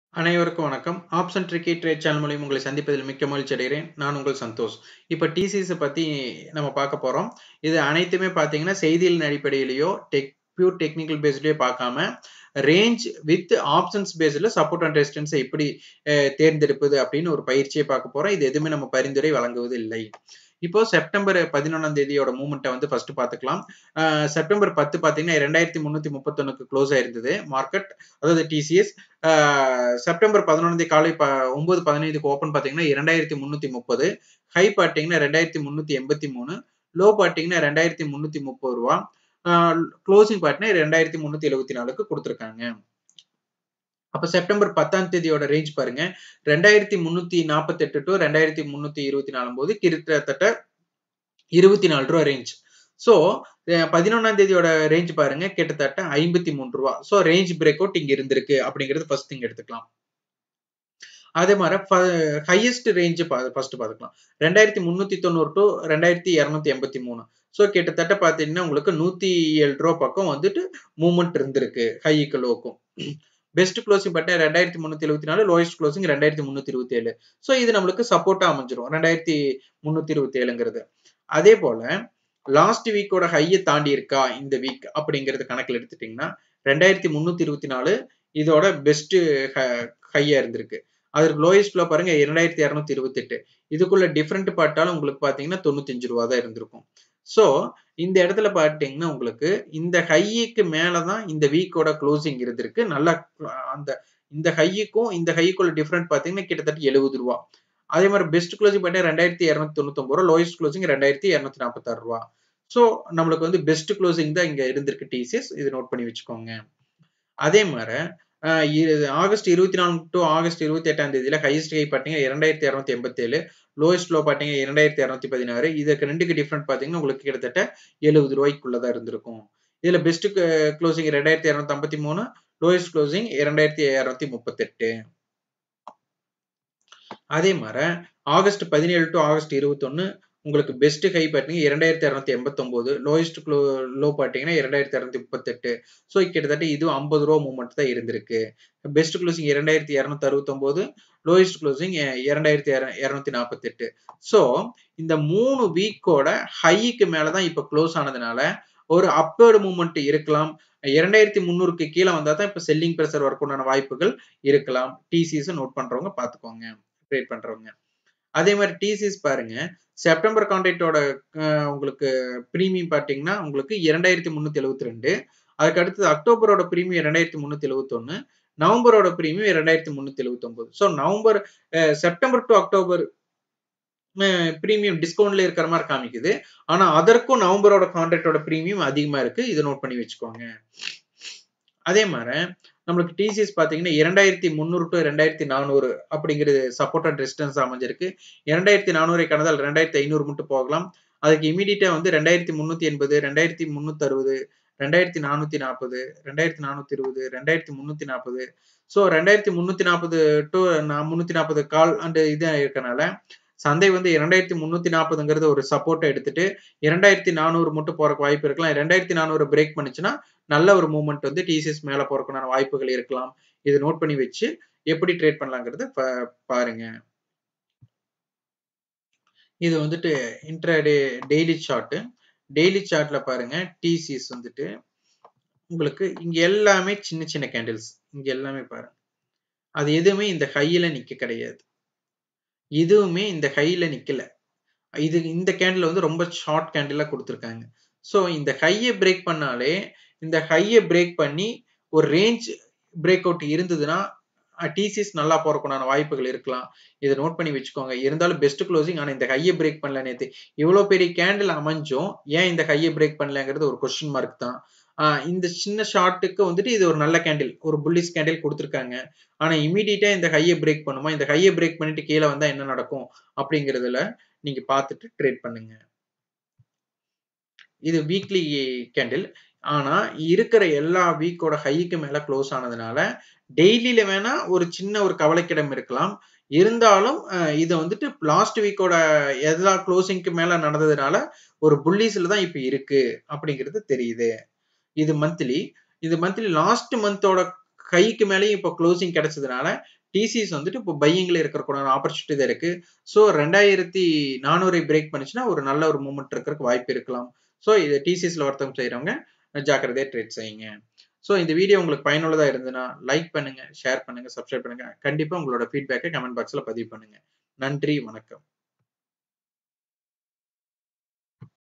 அனைவருக்கும் வணக்கம். Option tricky trade channel மூலியம் உங்களை சந்திப்பதில் மிக்க மகிழ்ச்சி அடைகிறேன். நான் உங்கள் சந்தோஷ். இப்ப டிசிஎஸ் பத்தி நம்ம பார்க்க போறோம். இது அனைத்துமே பார்த்தீங்கன்னா, செய்திகளின் அடிப்படையிலயோ, டெக் பியூர் டெக்னிக்கல் பேஸ்லயோ பார்க்காம, ரேஞ்ச் வித் ஆப்ஷன்ஸ் பேஸ்ல சப்போர்ட் அண்ட் ரெசிஸ்டன்ஸ எப்படி அ தேர்ந்தெடுப்பது அப்படின்னு ஒரு பயிற்சியை பார்க்க போறோம். இது எதுவுமே நம்ம பரிந்துரை வழங்குவது இல்லை. இப்போ செப்டம்பர் 11ஆம் தேதியோட மூவ்மெண்ட்ட வந்து ஃபர்ஸ்ட் பார்த்துக்கலாம். அ செப்டம்பர் 10 பார்த்தீங்கன்னா 2331க்கு க்ளோஸ் ஆயிருந்தது மார்க்கெட். அதாவது டிசிஎஸ். அ செப்டம்பர் 11ஆம் தேதி காலை ப 9:15க்கு ஓப்பன் பார்த்தீங்கன்னா 2330. ஹை பார்த்தீங்கன்னா 2383. லோ பார்த்தீங்கன்னா ரூ. 2330. அ குளோசிங் பார்த்தீங்கன்னா 2374க்கு குடுத்திருக்காங்க. அப்ப செப்டம்பர் 10ஆம் தேதியோட ரேஞ்ச் பாருங்க. 2348 டூ 2324 போது கிட்டத்தட்ட ரூ. 24 ரேஞ்ச். ஸோ அ 11ஆம் தேதியோட ரேஞ்ச் பாருங்க கிட்டத்தட்ட ரூ. 53. ஸோ ரேஞ்ச் பிரேக் அவுட் இங்க இருந்திருக்கு அப்படிங்கிறது ஃபர்ஸ்ட் திங் எடுத்துக்கலாம். அதே மாரி ஃப ஹையஸ்ட் ரேஞ்ச் பா ஃபர்ஸ்ட் பார்த்துக்கலாம். 2390 டூ 2283. ஸோ கிட்டத்தட்ட பார்த்தீங்கன்னா, உங்களுக்கு ரூ. 107 பக்கம் வந்துட்டு மூவ்மெண்ட் இருந்திருக்கு. ஹைக்கு லோக்கும். பெஸ்ட் குளோசிங் பார்த்தீங்கன்னா 2374 லோயஸ்ட் குளோசிங் 2327. ஸோ இது நம்மளுக்கு சப்போர்ட்டா அமைஞ்சிரும். 2327ங்கிறது. அதே போல லாஸ்ட் வீக்கோட ஹைய தாண்டி இருக்கா இந்த வீக் அப்படிங்கிறது கணக்குல எடுத்துட்டீங்கன்னா, 2324 இதோட பெஸ்ட் ஹ ஹையா இருந்திருக்கு. அதற்கு லோயஸ்ட் லோ பாருங்க 2228. இதுக்குள்ள டிஃபரண்ட் பார்த்தாலும் உங்களுக்கு பார்த்தீங்கன்னா, ரூ. 95 தான் இருந்திருக்கும். ஸோ இந்த இடத்துல பார்த்தீங்கன்னா, உங்களுக்கு இந்த ஹைக்கு மேல தான் இந்த வீக்கோட குளோசிங் இருந்திருக்கு. நல்லா அந்த இந்த ஹைக்கும் இந்த ஹைக்குள்ள டிஃபரண்ட் பார்த்தீங்கன்னா, கிட்டத்தட்ட ரூ. 70. அதே மாரி பெஸ்ட் குளோசிங் பார்த்தீங்கன்னா 2299 லோயஸ்ட் குளோசிங் ரூ. 2246. ஸோ நம்மளுக்கு வந்து பெஸ்ட் குளோசிங் தான் இங்க இருந்திருக்கு டிசிஎஸ். இத நோட் பண்ணி வச்சுக்கோங்க. அதே மார அ இ ஆகஸ்ட் 24 டூ ஆகஸ்ட் 28ஆம் தேதியில ஹையஸ்ட் ஹை பார்த்தீங்கன்னா 2287. லோயஸ்ட் லோ பார்த்தீங்கன்னா 2216. இதுக்கு 2க்கு டிஃபரண்ட் பார்த்தீங்கன்னா, உங்களுக்கு கிட்டத்தட்ட ரூ. 70க்குள்ள தான் இருந்திருக்கும். இதுல பெஸ்ட் க குளோசிங் 2253. Lowest closing 2238. அதே மார ஆகஸ்ட் 17 டூ ஆகஸ்ட் 21 உங்களுக்கு பெஸ்ட் ஹை பார்த்தீங்கன்னா 2289. லோயஸ்ட் க்ளோ லோ பார்த்தீங்கன்னா 2238. ஸோ கிட்டத்தட்ட இதுவும் ரூ. 50 மூவ்மெண்ட் தான் இருந்திருக்கு. Best closing 2269. Lowest closing 2248. So இந்த 3 வீக்கோட ஹைக்கு மேல தான் இப்ப குளோஸ் ஆனதுனால, ஒரு அப்வர்ட் மூவ்மெண்ட் இருக்கலாம். 2300க்கு கீழ வந்தா தான் இப்ப செல்லிங் பிரஷர் வர்க் உண்டான வாய்ப்புகள் இருக்கலாம். டிசிஎஸ் நோட் பண்றவங்க பார்த்துக்கோங்க. ட்ரேட் பண்றவங்க. அதே மாரி டிசிஎஸ் பாருங்க. செப்டம்பர் கான்ட்ராக்ட்டோட அ உங்களுக்கு பிரீமியம் பார்த்தீங்கன்னா, உங்களுக்கு 2372. அதுக்கு அடுத்தது அக்டோபரோட பிரீமியம் 2371. நவம்பரோட பிரீமியம் 2379. ஸோ நவம்பர் அ செப்டம்பர் டூ அக்டோபர் அ பிரீமியம் டிஸ்கவுண்ட்ல இருக்கிற மாரி காமிக்குது. ஆனா அதற்கும் நவம்பரோட கான்ட்ராக்ட்டோட பிரீமியம் அதிகமா இருக்கு. இத நோட் பண்ணி வச்சுக்கோங்க. அதே மார நம்மளுக்கு டிசிஎஸ் பார்த்தீங்கன்னா, 2300 டூ 2400 அப்படிங்கிறது சப்போர்ட் அண்ட் ரெசிஸ்டன்ஸ் அமைஞ்சிருக்கு. 2400 கடந்தால் 2500 மட்டும் போகலாம். அதுக்கு இமிடியேட்டா வந்து 2380, 2360, 2440, 2420, 2340. ஸோ 2340 டூ ந 340 கால் அண்ட் இது இருக்கனால, சந்தை வந்து 2340ங்கிறது ஒரு சப்போர்ட்டா எடுத்துட்டு, 2400 மட்டும் போறக்கு வாய்ப்பு இருக்கலாம். 2400 பிரேக் பண்ணுச்சுன்னா, நல்ல ஒரு மூவ்மெண்ட் வந்து டிசிஎஸ் மேல போறதுக்கான வாய்ப்புகள் இருக்கலாம். இத நோட் பண்ணி வச்சு எப்படி ட்ரேட் பண்ணலாங்கிறத ப பாருங்க. இது வந்துட்டு இன்ட்ராடே டெய்லி சார்ட். டெய்லி சார்ட்ல பாருங்க டிசிஎஸ் வந்துட்டு உங்களுக்கு இங்க எல்லாமே சின்ன சின்ன கேண்டில்ஸ். இங்க எல்லாமே பாருங்க. அது எதுவுமே இந்த ஹைல நிக்க கிடையாது. இதுவுமே இந்த ஹைல நிக்கல. இது இந்த கேண்டில் வந்து ரொம்ப ஷார்ட் கேண்டிலா குடுத்திருக்காங்க. ஸோ இந்த ஹைய பிரேக் பண்ணாலே, இந்த ஹைய பிரேக் பண்ணி ஒரு ரேஞ்ச் பிரேக் அவுட் இருந்ததுன்னா, அ டிசிஎஸ் நல்லா போறதுக்குண்டான வாய்ப்புகள் இருக்கலாம். இத நோட் பண்ணி வச்சுக்கோங்க. இருந்தாலும் பெஸ்ட் குளோசிங் ஆனா இந்த ஹைய பிரேக் பண்ணல நேத்து. இவ்வளோ பெரிய கேண்டில் அமைஞ்சும், ஏன் இந்த ஹைய பிரேக் பண்ணலங்கிறது ஒரு கொஸ்டின் மார்க் தான். அ இந்த சின்ன ஷார்ட்க்கு வந்துட்டு இது ஒரு நல்ல கேண்டில். ஒரு புல்லிஷ் கேண்டில் குடுத்திருக்காங்க. ஆனா இமிடியேட்டா இந்த ஹைய பிரேக் பண்ணுமா? இந்த ஹைய பிரேக் பண்ணிட்டு கீழ வந்தா என்ன நடக்கும்? அப்படிங்கிறதுல நீங்க பார்த்துட்டு ட்ரேட் பண்ணுங்க. இது வீக்லி கேண்டில். ஆனா இருக்கிற எல்லா வீக்கோட ஹைக்கு மேல குளோஸ் ஆனதுனால, டெய்லில வேணா ஒரு சின்ன ஒரு கவலைக்கிடம் இருக்கலாம். இருந்தாலும் அ இத வந்துட்டு லாஸ்ட் வீக்கோட எல்லா குளோசிங்க்கு மேல நடந்ததுனால, ஒரு புல்லிஷ்ல தான் இப்ப இருக்கு அப்படிங்கிறது தெரியுது. இது மந்த்லி. இது மந்த்லி லாஸ்ட் மந்தோட ஹைக்கு மேலயும் இப்ப குளோசிங் கிடைச்சதுனால, டிசிஎஸ் வந்துட்டு இப்போ பையிங்ல இருக்கக்கூடிய ஆப்பர்ச்சுனிட்டி தான் இருக்கு ஸோ ரெண்டாயிரத்தி நானூறு பிரேக் பண்ணுச்சுன்னா ஒரு நல்ல ஒரு மூமெண்ட் இருக்கிறதுக்கு வாய்ப்பு இருக்கலாம் ஸோ இது டிசிஎஸ்ல வர்த்தகம் செய்யறவங்க ஜாக்கிரதையா ட்ரேட் செய்யுங்க ஸோ இந்த வீடியோ உங்களுக்கு பயனுள்ளதா இருந்ததுன்னா லைக் பண்ணுங்க ஷேர் பண்ணுங்க சப்ஸ்கிரைப் பண்ணுங்க கண்டிப்பா உங்களோட ஃபீட்பேக்கை கமெண்ட் பாக்ஸ்ல பதிவு பண்ணுங்க நன்றி வணக்கம்